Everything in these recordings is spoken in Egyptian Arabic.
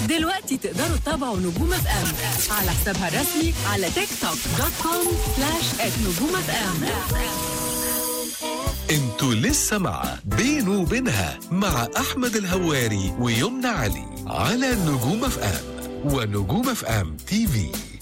دلوقتي تقدروا تتابعوا نجوم اف ام على حسابها الرسمي على تيك توك دوت كوم سلاش نجوم اف ام انتوا لسه مع بينه وبينها مع احمد الهواري ويمنى علي على نجوم اف ام ونجوم اف ام تي في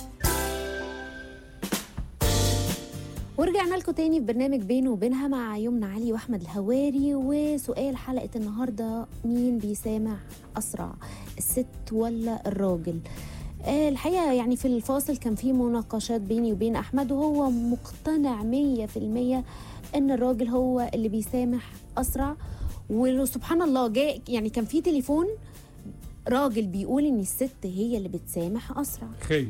ورجعنا لكم تاني في برنامج بينه وبينها مع يمنى علي واحمد الهواري وسؤال حلقه النهارده مين بيسامح اسرع الست ولا الراجل آه، الحقيقه يعني في الفاصل كان في مناقشات بيني وبين احمد وهو مقتنع 100% ان الراجل هو اللي بيسامح اسرع وسبحان الله جاء يعني كان في تليفون راجل بيقول ان الست هي اللي بتسامح اسرع خايف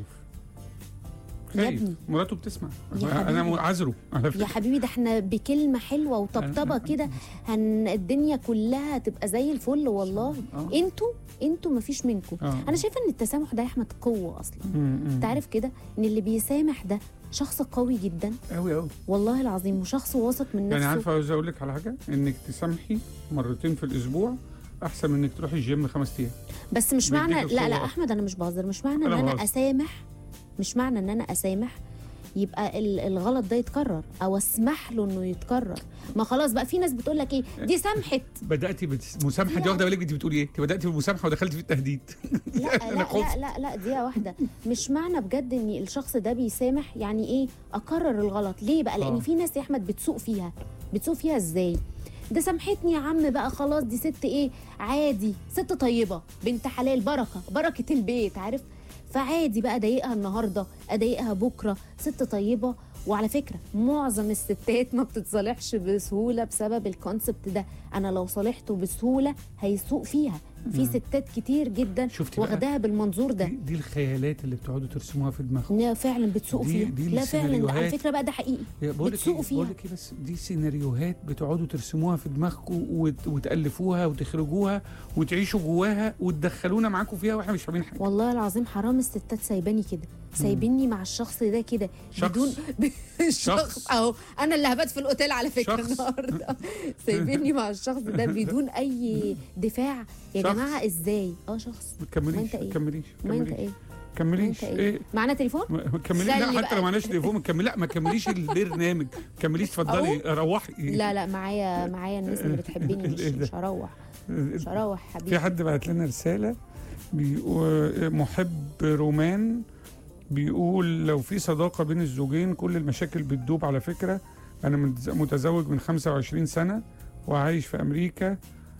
يا خايف ابني. مراته بتسمع يا انا حبيبي. عذره على يا فكره حبيبي ده احنا بكلمه حلوه وطبطبه كده هن الدنيا كلها تبقى زي الفل والله آه. انتوا انتوا مفيش منكم آه. انا شايفه ان التسامح ده يا احمد قوه اصلا مم، مم. انت عارف كده ان اللي بيسامح ده شخص قوي جدا قوي قوي والله العظيم وشخص واثق من نفسه يعني عارفه عاوز اقول لك على حاجه انك تسامحي مرتين في الاسبوع احسن من انك تروحي الجيم خمس ايام بس مش بيديك معنى لا لا القوة. احمد انا مش بهزر مش معنى ان أنا انا بهزر. اسامح مش معنى ان انا اسامح يبقى ال- الغلط ده يتكرر او اسمح له انه يتكرر ما خلاص بقى في ناس بتقول لك ايه دي سامحت بداتي بالمسامحه دي واخده بالك انت بتقولي ايه؟ انت بداتي بالمسامحه ودخلتي في التهديد لا أنا لا خفت. لا لا لا دقيقة واحدة مش معنى بجد ان الشخص ده بيسامح يعني ايه اكرر الغلط ليه بقى لان آه. في ناس يا احمد بتسوق فيها بتسوق فيها ازاي ده سامحتني يا عم بقى خلاص دي ست ايه عادي ست طيبة بنت حلال بركة بركة البيت عارف فعادي بقى اضايقها النهارده اضايقها بكره ست طيبه وعلى فكره معظم الستات ما بتتصالحش بسهوله بسبب الكونسبت ده انا لو صالحته بسهوله هيسوق فيها في ستات كتير جدا شفتي بقى؟ واخداها بالمنظور ده دي, دي الخيالات اللي بتقعدوا ترسموها في دماغكم لا فعلا بتسوقوا دي- فيها دي لا فعلا على السيناريوهات. فكره بقى ده حقيقي بقول لك بتسوقوا ايه فيها. بقول لك ايه بس دي سيناريوهات بتقعدوا ترسموها في دماغكم وت... وتالفوها وتخرجوها وتعيشوا جواها وتدخلونا معاكم فيها واحنا مش فاهمين حاجه والله العظيم حرام الستات سايباني كده سايبيني مع الشخص ده كده شخص. بدون الشخص شخص. اهو انا اللي هبات في الاوتيل على فكره شخص. النهارده سايبيني مع الشخص ده بدون اي دفاع يا شخص. جماعه ازاي اه شخص ما تكمليش ما انت ما ايه؟ تكمليش ما انت كمليش ايه ما كمليش انت ايه ايه معانا تليفون ما ما تكمليش خلي لا حتى بقى. لو معناش تليفون ما تكملي لا ما تكمليش البرنامج كمليش اتفضلي روحي لا لا معايا معايا الناس اللي بتحبني مش ايه ده؟ مش هروح مش هروح في حبيبي حد بعت لنا رسالة بيقول محب رومان بيقول لو في صداقة بين الزوجين كل المشاكل بتدوب على فكرة أنا متز- متزوج من 25 سنة وعايش في أمريكا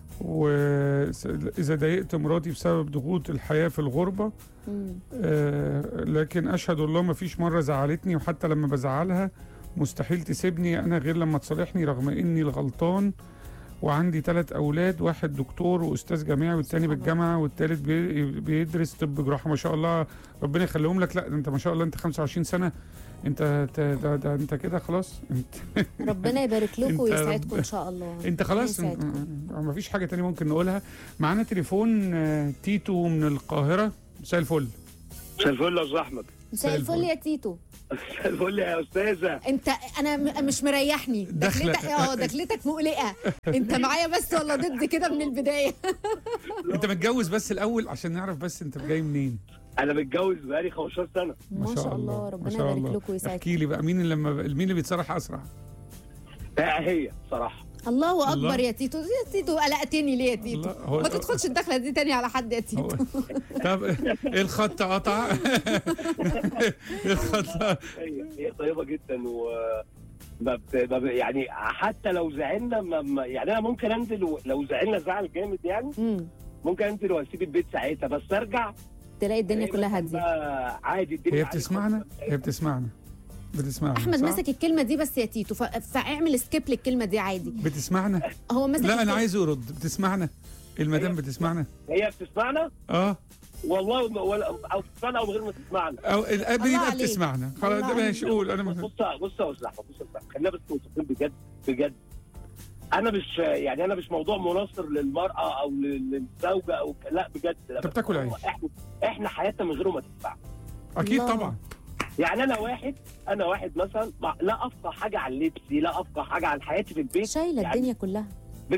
وإذا ضايقت مراتي بسبب ضغوط الحياة في الغربة مم. آه، لكن أشهد الله ما فيش مرة زعلتني وحتى لما بزعلها مستحيل تسيبني أنا غير لما تصالحني رغم إني الغلطان وعندي ثلاث أولاد واحد دكتور وأستاذ جامعي والتاني بالجامعة والتالت بي- بيدرس طب جراحة ما شاء الله ربنا يخليهم لك لا ده أنت ما شاء الله أنت 25 سنة أنت ت- ده, ده أنت كده خلاص أنت, ربنا يبارك لكم انت ويسعدكم رب- ان شاء الله أنت خلاص يسعدكم. ما فيش حاجة تانية ممكن نقولها معانا تليفون آه، تيتو من القاهرة مساء الفل مساء الفل يا استاذ احمد مساء مساء الفل الفل. يا تيتو مساء الفل يا استاذه انت انا م- مش مريحني داخلة. دخلتك اه دخلتك مقلقه انت معايا بس ولا ضد كده من البدايه أنت متجوز بس الأول عشان نعرف بس أنت جاي منين انا متجوز بقالي 15 سنه ما شاء الله ما ربنا شاء يبارك الله. لكم ويسعدكم احكي لي بقى مين اللي لما مين اللي بيتصرح اسرع لا هي صراحه الله الله. اكبر يا تيتو يا تيتو قلقتني ليه يا تيتو الله، هو- ما تدخلش الدخله دي تاني على حد يا هو تيتو طب إيه الخط قطع إيه الخط هي هي طيبه جدا و ما بت... ما ب... يعني حتى لو زعلنا ما... ما... يعني انا ممكن انزل و... لو زعلنا زعل جامد يعني مم. ممكن انزل واسيب البيت ساعتها بس ارجع تلاقي الدنيا ألاقي كلها مثلاً هاديه بقى عادي الدنيا هي عادي بتسمعنا خالص. هي بتسمعنا بتسمعنا احمد صح؟ مسك الكلمه دي بس يا تيتو ف... فاعمل سكيب للكلمه دي عادي بتسمعنا هو مسك لا انا الكلمة. عايزه يرد بتسمعنا المدام بتسمعنا هي بتسمعنا اه والله ما- ولا او تسمعنا او من غير ما تسمعنا او الاب الله بقى عليك. بتسمعنا خلاص الله ده عليك. ماشي قول انا بص ما- بص بص يا استاذ احمد بص يا أستاذ أحمد، خلينا بس متفقين بجد بجد انا مش يعني انا مش موضوع مناصر للمراه او لل- للزوجه او ك- لا بجد لا أنت بتاكل عيش. احنا احنا حياتنا من غيره ما تنفع اكيد الله. طبعا يعني انا واحد انا واحد مثلا ما- لا افقه حاجه عن لبسي لا افقه حاجه عن حياتي في البيت شايله يعني الدنيا كلها بجد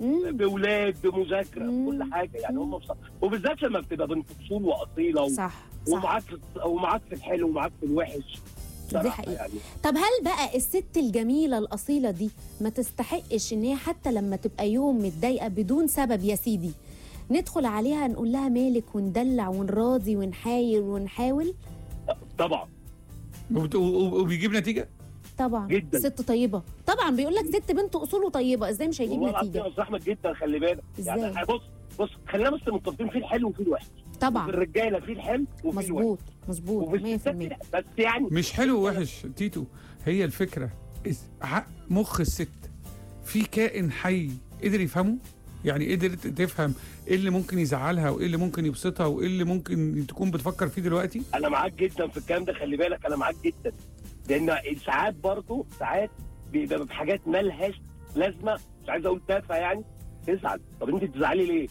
مم. باولاد بمذاكره مم. بكل حاجه يعني مم. هم بص... وبالذات لما بتبقى بنت اصول واصيله و... صح صح ومعاك في- ومعاك في الحلو ومعاك في الوحش بصراحة حقيقة. يعني طب هل بقى الست الجميلة الأصيلة دي ما تستحقش إن هي حتى لما تبقى يوم متضايقة بدون سبب يا سيدي ندخل عليها نقول لها مالك وندلع ونراضي ونحايل ونحاول طبعا وبت- وب- وبيجيب نتيجه طبعا جداً. ست طيبة طبعا بيقول لك ست بنت أصوله طيبة إزاي مش هيجيب والله العظيم نتيجة يا استاذ احمد جدا خلي بالك إزاي؟ يعني بص بص خلينا بس متفقين في الحلو وفي الوحش في طبعا الرجاله في الحلو وفي الوحش مظبوط مظبوط وفي 100% الستات في الح- بس يعني مش حلو ووحش تيتو هي الفكره إز- عق- مخ الست في كائن حي قدر يفهمه يعني قدرت تفهم ايه اللي ممكن يزعلها وايه اللي ممكن يبسطها وايه اللي ممكن تكون بتفكر فيه دلوقتي انا معاك جدا في الكلام ده خلي بالك انا معاك جدا لان ساعات برضه ساعات بيبقى في حاجات مالهاش لازمه مش عايز اقول تافهه يعني تزعل طب انت تزعلي ليه؟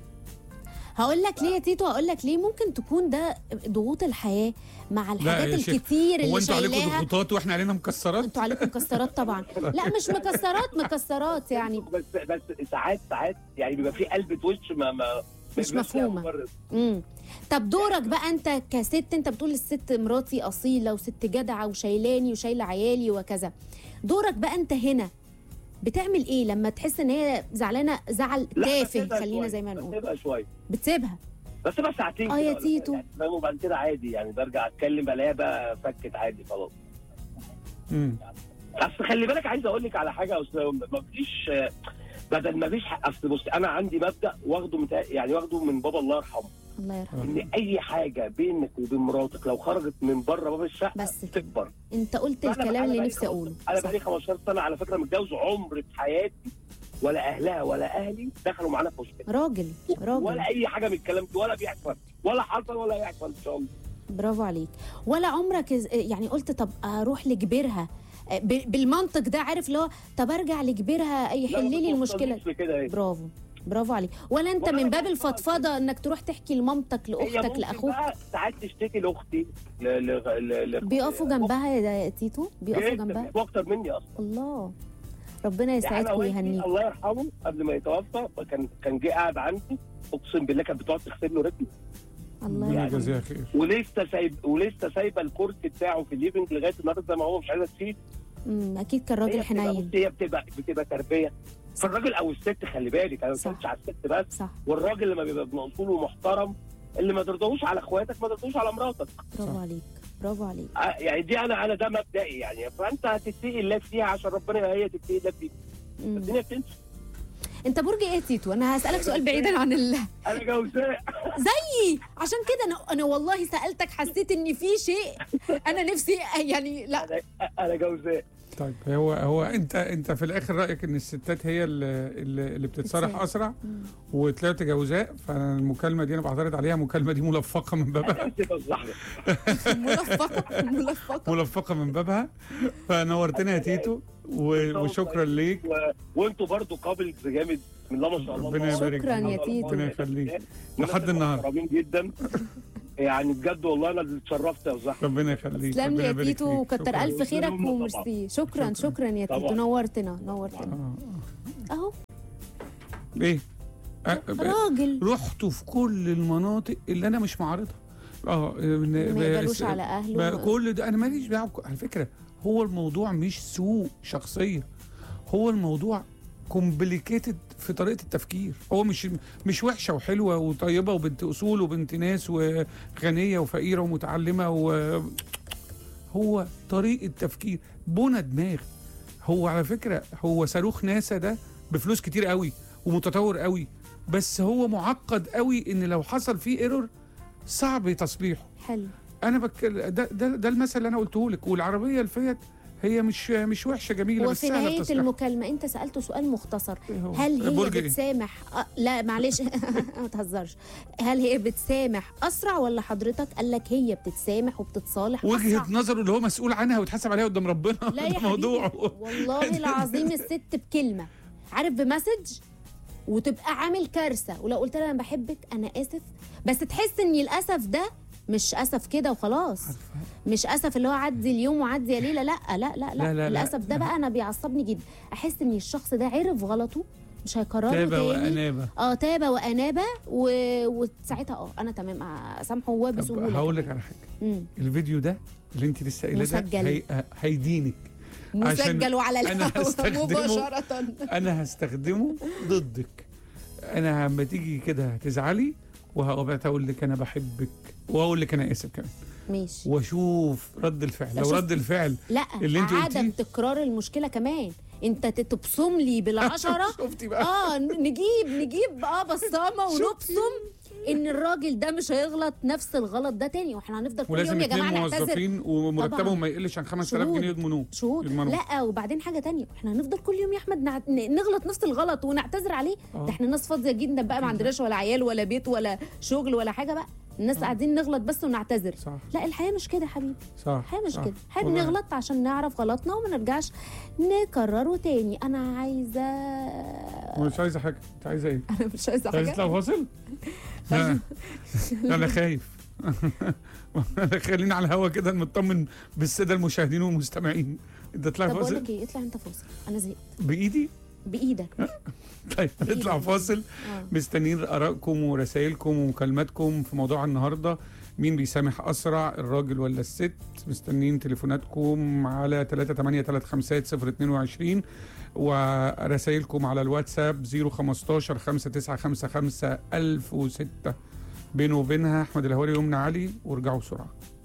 هقول لك ليه يا تيتو هقول لك ليه ممكن تكون ده ضغوط الحياه مع الحاجات يا شيخ، الكتير هو اللي انتوا عليكم شايلاها ضغوطات واحنا علينا مكسرات انتوا عليكم مكسرات طبعا لا مش مكسرات مكسرات يعني بس بس ساعات ساعات يعني بيبقى في قلبة وش ما ما مش بيبقاش ليها مفهومة. مبرر. امم طب دورك بقى انت كست انت بتقول الست مراتي اصيله وست جدعه وشايلاني وشايله عيالي وكذا دورك بقى انت هنا بتعمل ايه لما تحس ان هي زعلانه زعل لا، تافه بسيبها خلينا شوية، زي ما نقول بسيبها شويه بتسيبها بسيبها ساعتين اه كده يا ولا تيتو. حاجة. يعني فاهم وبعد كده عادي يعني برجع اتكلم بلاقيها بقى فكت عادي خلاص مم. اصل خلي بالك عايز اقول لك على حاجه اصل ما فيش بدل ما فيش حق- اصل بص انا عندي مبدا واخده متا... يعني واخده من بابا الله يرحمه الله يرحمه ان اي حاجه بينك وبين مراتك لو خرجت من بره باب الشقه بس كده. تكبر انت قلت أنا- الكلام أنا اللي بقالي نفسي 15 اقوله انا صح. بقالي 15 سنه على فكره متجوز عمر في حياتي ولا اهلها ولا اهلي دخلوا معانا في مشكله راجل راجل ولا اي حاجه من الكلام ده ولا بيحصل ولا حصل ولا يحصل ان شاء الله برافو عليك ولا عمرك إز- يعني قلت طب اروح لكبيرها ب- بالمنطق ده عارف اللي هو طب ارجع لكبيرها يحل لي المشكله في كده ايه برافو برافو عليك ولا انت ولا من باب بقى- الفضفضه انك تروح تحكي لمامتك هي لاختك ممكن لاخوك بقى ساعات تشتكي لاختي ل... ل... ل... ل... بيقفوا جنبها يا تيتو بيقفوا جدا، جنبها بيحبوا اكتر مني اصلا الله ربنا يعني يسعدك أنا والدي ويهنيك الله يرحمه قبل ما يتوفى كان كان جه قاعد عندي اقسم بالله كانت بتقعد تغسل له رجله الله ربنا يعني- يرحمه يجازيها خير ولسه سايب ولسه سايبه الكرسي بتاعه في الليفنج لغايه النهارده زي ما هو مش عايزه تسيب أمم، اكيد كان راجل هي بتبقى- حنين بص، هي بتبقى بتبقى تربيه فالراجل او الست خلي بالك انا ما صح. بتكلمش على الست بس صح والراجل لما بيبقى ابن اصول ومحترم اللي ما ترضاهوش على اخواتك ما ترضاهوش على مراتك برافو عليك برافو عليك آه، يعني دي انا انا ده مبدئي يعني فانت هتتقي الله فيها عشان ربنا هي تتقي الله فيك أمم. الدنيا بتمشي انت برج ايه يا تيتو انا هسالك سؤال بعيدا عن ال... انا جوزاء زيي عشان كده انا انا والله سالتك حسيت ان في شيء انا نفسي يعني لا انا انا جوزاء طيب هو هو انت انت في الاخر رايك ان الستات هي اللي اللي, اللي بتتصرح بتساعد. اسرع مم. وطلعت جوزاء فالمكالمه دي انا بعترض عليها المكالمه دي ملفقه من بابها تبقى الزحمه ملفقه ملفقه ملفقه من بابها فنورتنا يا تيتو و- وشكرا ليك و... وانتوا برضو كابلز جامد من الله ما شاء الله ربنا يبارك شكراً فيك. يا تيتو. ربنا يخليك وناس لحد النهارده محترمين جدا يعني بجد والله انا اللي اتشرفت يا زحمه ربنا يخليك تسلم لي ربنا يا يبارك تيتو فيك. وكتر شكراً. الف خيرك طبعاً. وميرسي شكرا شكراً. شكرا يا تيتو طبعاً. نورتنا نورتنا آه. اهو آه. ايه أه، راجل رحتوا في كل المناطق اللي انا مش معارضها اه ما يقبلوش على اهله كل ده انا ماليش دعوه بك- على فكره هو الموضوع مش سوء شخصيه هو الموضوع كومبليكيتد في طريقه التفكير هو مش مش وحشه وحلوه وطيبه وبنت اصول وبنت ناس وغنيه وفقيره ومتعلمه و هو طريقه تفكير بنى دماغ هو على فكره هو صاروخ ناسا ده بفلوس كتير قوي ومتطور قوي بس هو معقد قوي ان لو حصل فيه ايرور صعب تصليحه حلو انا بك ده ده, ده المثل اللي انا قلته لك والعربيه الفيات هي مش مش وحشه جميله بس وفي سهله نهايه تصليحها. المكالمه انت سالته سؤال مختصر إيه هو؟ هل هي برج إيه؟ بتسامح أه لا معلش ما تهزرش هل هي بتسامح اسرع ولا حضرتك قال لك هي بتتسامح وبتتصالح وجهه أسرع؟ نظره اللي هو مسؤول عنها ويتحاسب عليها قدام ربنا لا يا ده موضوع حبيبي والله العظيم الست بكلمه عارف بمسج وتبقى عامل كارثه ولو قلت لها انا بحبك انا اسف بس تحس ان الاسف ده مش اسف كده وخلاص مش اسف اللي هو عدي اليوم وعدي يا ليله لا لا لا لا, لا، لا. الاسف ده بقى انا بيعصبني جدا احس ان الشخص ده عرف غلطه مش هيكرروا تابة تاني وانابه اه تاب واناب و... وساعتها اه انا تمام اسامحه طب وبسهوله هقول لك كمان. على حاجه مم. الفيديو ده اللي انت لسه قايله ده مسجل. هي... هيدينك عشان مسجل وعلى أنا الهواء هستخدمه. مباشره انا هستخدمه ضدك انا لما تيجي كده هتزعلي وهقعد اقول لك انا بحبك واقول لك انا اسف كمان ماشي واشوف رد الفعل لا، لو شوف. رد الفعل لا اللي انت عدم قلتيه. تكرار المشكله كمان انت تبصم لي بالعشره شفتي بقى اه نجيب نجيب اه بصامه ونبصم ان الراجل ده مش هيغلط نفس الغلط ده تاني واحنا هنفضل كل ولازم يوم يا اتنين جماعه نعتذر موظفين ومرتبهم طبعاً. ما يقلش عن 5000 شهود. جنيه يضمنوه شهود يضمنوه. لا وبعدين حاجه تانية احنا هنفضل كل يوم يا احمد نع- ن- نغلط نفس الغلط ونعتذر عليه آه. ده احنا ناس فاضيه جدا بقى ما عندناش ولا عيال ولا بيت ولا شغل ولا حاجه بقى الناس قاعدين نغلط بس ونعتذر صح لا الحياه مش كده يا حبيبي صح الحياه مش صح. كده احنا والله. بنغلط عشان نعرف غلطنا وما نرجعش نكرره تاني انا عايزه مش عايزه حاجه انت عايزه ايه؟ انا مش عايزه عايزه حاجه تطلع فاصل؟ لا. انا خايف انا خلينا على الهوا كده نطمن بالساده المشاهدين والمستمعين انت تطلع طب بقول فاصل لك ايه اطلع انت فاصل انا زهقت بايدي بايدك طيب هنطلع بإيدك. فاصل اه مستنيين ارائكم ورسائلكم ومكالماتكم في موضوع النهارده مين بيسامح اسرع الراجل ولا الست مستنيين تليفوناتكم على 38355 ورسائلكم على الواتساب 015 5955 1006 بينه وبينها احمد الهواري ويمنى علي وارجعوا بسرعه